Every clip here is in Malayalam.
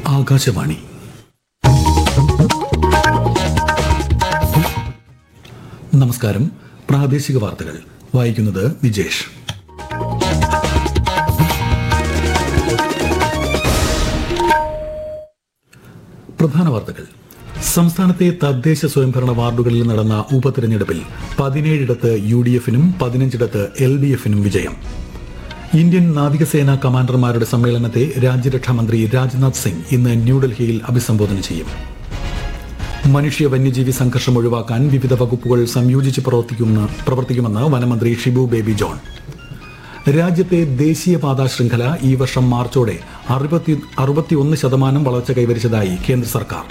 ആകാശവാണി നമസ്കാരം പ്രാദേശിക വാർത്തകൾ വായിക്കുന്നത് വിജേഷ് പ്രധാന വാർത്തകൾ സംസ്ഥാനത്തെ തദ്ദേശ സ്വയംഭരണ വാർഡുകളിൽ നടന്ന ഉപതെരഞ്ഞെടുപ്പിൽ പതിനേഴിടത്ത് യു ഡി എഫിനും പതിനഞ്ചിടത്ത് എൽ ഡി എഫിനും വിജയം ഇന്ത്യൻ നാവികസേനാ കമാൻഡർമാരുടെ സമ്മേളനത്തെ രാജ്യരക്ഷാമന്ത്രി രാജ്നാഥ് സിംഗ് ഇന്ന് ന്യൂഡൽഹിയിൽ അഭിസംബോധന ചെയ്യും മനുഷ്യ വന്യജീവി സംഘർഷം ഒഴിവാക്കാൻ വിവിധ വകുപ്പുകൾ സംയോജിച്ച് പ്രവർത്തിക്കുന്ന പ്രവർത്തിക്കുമെന്ന് വനമന്ത്രി ഷിബു ബേബി ജോൺ രാജ്യത്തെ ദേശീയപാതാ ശൃംഖല ഈ വർഷം മാർച്ചോടെ അറുപത്തി അറുപത്തിയൊന്ന് ശതമാനം വളർച്ച കൈവരിച്ചതായി കേന്ദ്ര സർക്കാർ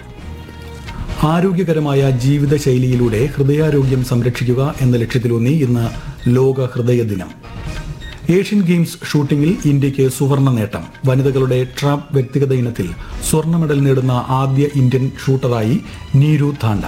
ആരോഗ്യകരമായ ജീവിതശൈലിയിലൂടെ ഹൃദയാരോഗ്യം സംരക്ഷിക്കുക എന്ന ലക്ഷ്യത്തിലൂന്നി ഇന്ന് ലോക ഹൃദയ ദിനം ഏഷ്യൻ ഗെയിംസ് ഷൂട്ടിംഗിൽ ഇന്ത്യയ്ക്ക് സുവർണ നേട്ടം വനിതകളുടെ ട്രാപ്പ് വ്യക്തിഗത ഇനത്തിൽ സ്വർണ്ണ മെഡൽ നേടുന്ന ആദ്യ ഇന്ത്യൻ ഷൂട്ടറായി നീരു താണ്ട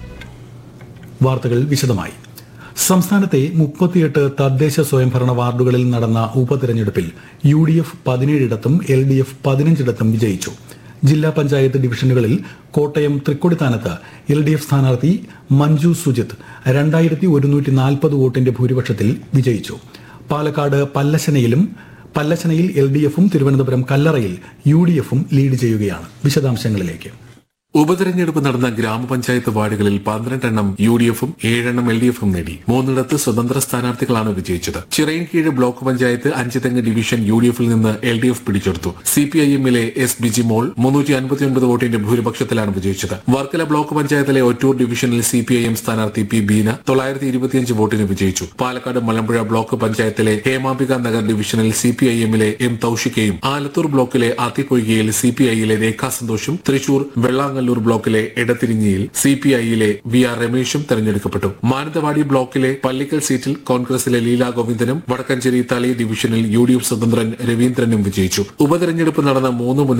വാർത്തകൾ വിശദമായി സംസ്ഥാനത്തെ മുപ്പത്തിയെട്ട് തദ്ദേശ സ്വയംഭരണ വാർഡുകളിൽ നടന്ന ഉപതെരഞ്ഞെടുപ്പിൽ യു ഡി എഫ് പതിനേഴിടത്തും എൽ ഡി എഫ് പതിനഞ്ചിടത്തും വിജയിച്ചു ജില്ലാ പഞ്ചായത്ത് ഡിവിഷനുകളിൽ കോട്ടയം തൃക്കൊടിത്താനത്ത് എൽ ഡി എഫ് സ്ഥാനാർത്ഥി മഞ്ജു സുജിത്ത് രണ്ടായിരത്തി ഒരുന്നൂറ്റി നാൽപ്പത് വോട്ടിന്റെ ഭൂരിപക്ഷത്തിൽ വിജയിച്ചു പാലക്കാട് പല്ലശനയിലും പല്ലശനയിൽ എൽ ഡി എഫും തിരുവനന്തപുരം കല്ലറയിൽ യു ഡി എഫും ലീഡ് ചെയ്യുകയാണ് വിശദാംശങ്ങളിലേക്ക് ഉപതെരഞ്ഞെടുപ്പ് നടന്ന ഗ്രാമപഞ്ചായത്ത് വാർഡുകളിൽ പന്ത്രണ്ടെണ്ണം യു ഡി എഫും ഏഴെണ്ണം എൽ ഡി എഫും നേടി മൂന്നിടത്ത് സ്വതന്ത്ര സ്ഥാനാർത്ഥികളാണ് വിജയിച്ചത് Chirayinkeezhu block panchayat Anchuthengu division U D എഫിൽ നിന്ന് എൽ ഡി എഫ് പിടിച്ചെടുത്തു സി പി ഐ എമ്മിലെ എസ് ബിജി മോൾ മുന്നൂറ്റി അൻപത്തിയൊൻപത് വോട്ടിന്റെ ഭൂരിപക്ഷത്തിലാണ് വിജയിച്ചത് വർക്കല ബ്ലോക്ക് പഞ്ചായത്തിലെ ഒറ്റൂർ ഡിവിഷനിൽ സി പി ഐ എം സ്ഥാനാർത്ഥി പി ബീന തൊള്ളായിരത്തി ഇരുപത്തിയഞ്ച് വോട്ടിന് വിജയിച്ചു പാലക്കാട് മലമ്പുഴ ബ്ലോക്ക് പഞ്ചായത്തിലെ ഹേമാംബിക നഗർ ഡിവിഷനിൽ സി പി ഐ എമ്മിലെ എം തൌഷിക്കയും ആലത്തൂർ ബ്ലോക്കിലെ ആത്തിപ്പൊയ്കയിൽ സി പി ഐയിലെ രേഖാ സന്തോഷും തൃശൂർ വെള്ളാങ്ങല്ലൂർ ബ്ലോക്കിലെ എടത്തിരിഞ്ഞിയിൽ സി പി ഐയിലെ വി ആർ രമേശും തെരഞ്ഞെടുക്കപ്പെട്ടു മാനന്തവാടി ബ്ലോക്കിലെ പള്ളിക്കൽ സീറ്റിൽ കോൺഗ്രസിലെ ലീല ഗോവിന്ദനും വടക്കഞ്ചേരി തളി ഡിവിഷനിൽ യു ഡി എഫ് സ്വതന്ത്രൻ രവീന്ദ്രനും വിജയിച്ചു ഉപതെരഞ്ഞെടുപ്പ് നടന്ന മൂന്ന്